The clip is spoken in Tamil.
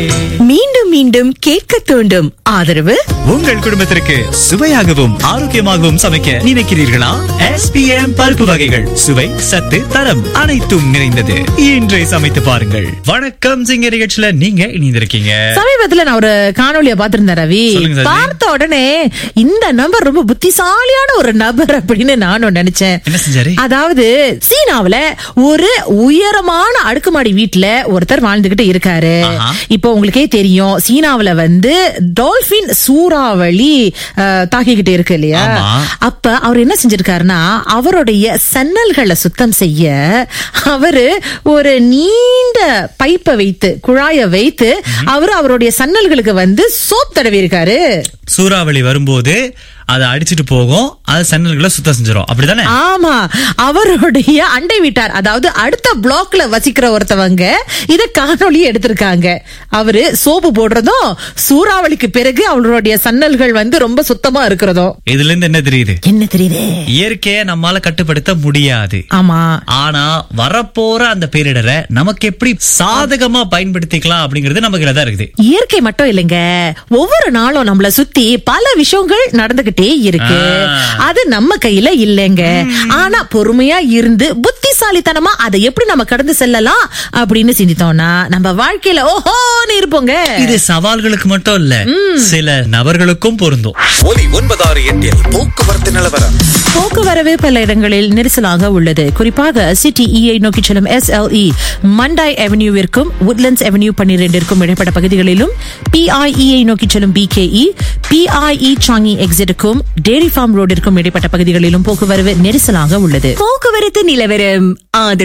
மீண்டும் மீண்டும் கேட்க தூண்டும் ஆதரவு உங்கள் குடும்பத்திற்கு சுவையாகவும் ஆரோக்கியமாகவும் சமைக்க நினைக்கிறீர்களா எஸ்பிஎம் பருப்பு வகைகள் சுவை சத்து தரம் அனைத்தும் நிறைந்தது இன்றை சமைத்து பாருங்கள் வணக்கம் சிங்க நிகழ்ச்சியில நீங்க இணைந்திருக்கீங்க சமீபத்துல நான் ஒரு காணொளிய பார்த்திருந்தேன் ரவி சொல்லுங்க சஜி. பார்த்த உடனே இந்த நபர் ரொம்ப புத்திசாலியான ஒரு நபர் அப்படின்னு நானும் நினைச்சேன் என்ன செஞ்சாரு? அதாவது சீனாவுல ஒரு உயரமான அடுக்குமாடி வீட்டுல ஒருத்தர் வாழ்ந்துகிட்டு இருக்காரு ஆஹா. இப்போ உங்களுக்கே தெரியும் சீனாவுல வந்து டால்பின் சூறாவளி அஹ், தாக்கிக்கிட்டு இருக்கு இல்லையா ஆமா. அப்ப அவர் என்ன செஞ்சிருக்காருன்னா அவருடைய சன்னல்களை சுத்தம் செய்ய அவரு ஒரு நீண்ட பைப்பை வைத்து குழாய வைத்து அவரு அவருடைய சன்னல்களுக்கு வந்து சோப் தடவி இருக்காரு சூறாவளி வரும்போது அதை அடிச்சிட்டு போகும் அது சன்னல்களை சுத்தம் செஞ்சிடும் அப்படிதானே ஆமா அவருடைய அண்டை வீட்டார் அதாவது அடுத்த பிளாக்ல வசிக்கிற ஒருத்தவங்க இத காணொளி எடுத்திருக்காங்க அவரு சோப்பு போடுறதும் சூறாவளிக்கு பிறகு அவருடைய சன்னல்கள் வந்து ரொம்ப சுத்தமா இருக்கிறதும் இதுல இருந்து என்ன தெரியுது என்ன தெரியுது இயற்கையை நம்மால கட்டுப்படுத்த முடியாது ஆமா ஆனா வரப்போற அந்த பேரிடரை நமக்கு எப்படி சாதகமா பயன்படுத்திக்கலாம் அப்படிங்கிறது நம்ம கையில தான் இருக்குது இயற்கை மட்டும் இல்லைங்க ஒவ்வொரு நாளும் நம்மள சுத்தி பல விஷயங்கள் நடந்துகிட்டே இருக்கு ஆ. அது நம்ம கையில இல்லைங்க ஆனா பொறுமையா இருந்து புத்திசாலித்தனமா அதை எப்படி நம்ம கடந்து செல்லலாம் அப்படின்னு சிந்தித்தோம்னா நம்ம வாழ்க்கையில ஓஹோன்னு இருப்போங்க இது சவால்களுக்கு மட்டும் இல்ல சில நபர்களுக்கும் பொருந்தும் ஒலி ஒன்பதாறு எட்டில் போக்குவரத்து நிலவரம் போக்குவரவு பல இடங்களில் நெரிசலாக உள்ளது குறிப்பாக சிட்டி இஐ நோக்கி செல்லும் எஸ்எல்இ மண்டாய் அவென்யூவிற்கும் உட்லண்ட்ஸ் அவென்யூ பன்னிரெண்டிற்கும் இடைப்பட்ட பகுதிகளிலும் பிஐஇஐ நோக்கி செல்லும் பிகேஇ பிஐஇ சாங்கி எக்ஸிட்டுக்கும் டேரி ஃபார்ம் ரோடிற்கும் இடைப்பட்ட பகுதிகளிலும் போக்குவரவு நெரிசலாக உள்ளது போக்குவரத்து நிலவரம் ஆதரவு